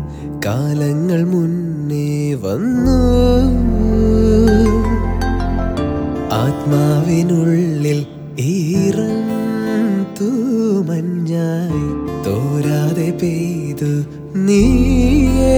കാലങ്ങൾ മുന്നേ വന്നു ആത്മാവിനുള്ളിൽ ഈറൻ തൂമഞ്ഞായി തോരാതെ പെയ്തു നീയേ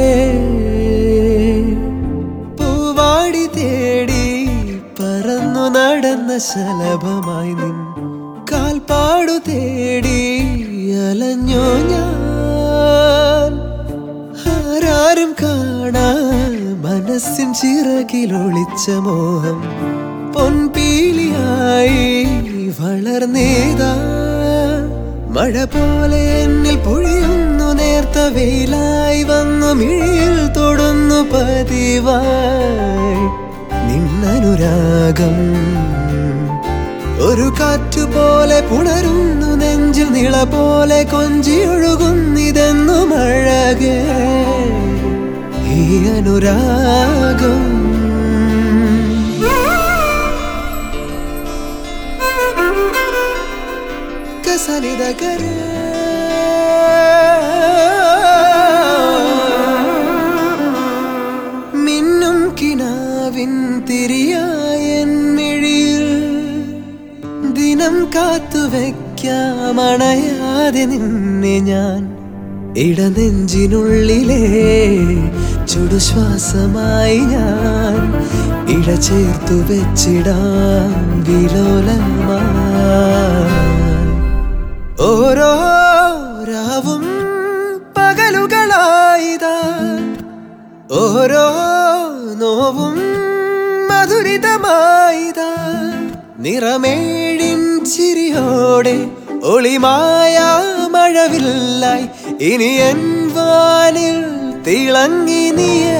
പൂവാടി തേടി പറന്നു നടന്ന ശലഭമായി നിൻ കാൽപ്പാടു തേടി അലഞ്ഞു ഞാൻ ആരാരും കാണാൻ മനസ്സിൻ ചിറകിലൊളിച്ച മോഹം പൊൻപീലിയായി വളർന്നേതാ മഴ പോലെ എന്നിൽ പൊഴിയുന്നു നേർത്ത വെയിലായി വന്നു മിഴിയിൽ തൊടുന്നു പതിവായി നിന്നനുരാഗം ഒരു കാറ്റുപോലെ പുണരുന്നു നെഞ്ചിൽ നിള പോലെ കൊഞ്ചിയൊഴുകുന്നിതെന്നു മഴകേ ഈ അനുരാഗം കസലിത കര മിന്നും കിനാവിൻ തിരിയായൻ മിഴിയിൽ ദിനം കാത്തു വെക്കാമണയാതെ നിന്നെ ഞാൻ ഇടനെഞ്ചിനുള്ളിലെ ചുടുശ്വാസമായി ഞാൻ ഇട ചേർത്തു വെച്ചിടാം വിലോലമായി ഓരോ രാവും പകലുകളായിതാ ഓരോ നോവും മധുരിതമായിതാ നിറമേഴിൻ ചിരിയോടെ ഒളിമായ മഴവില്ലായി ഇനി എൻ വാനിൽ തിളങ്ങി നീയേ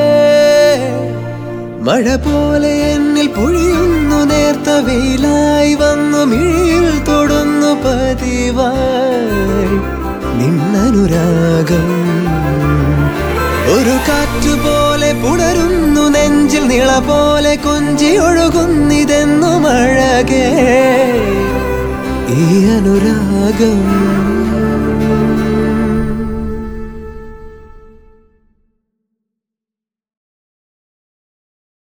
മഴ പോലെ എന്നിൽ പൊഴിയുന്നു നേർത്ത വെയിലായി വന്നു മിഴിയിൽ തൊടുന്നു പതിവായി നിന്നനുരാഗം ഒരു കാറ്റുപോലെ പുണരുന്നു നെഞ്ചിൽ നിള പോലെ കൊഞ്ചി ഒഴുകുന്നിതെന്നു മഴകേ ഈ അനുരാഗം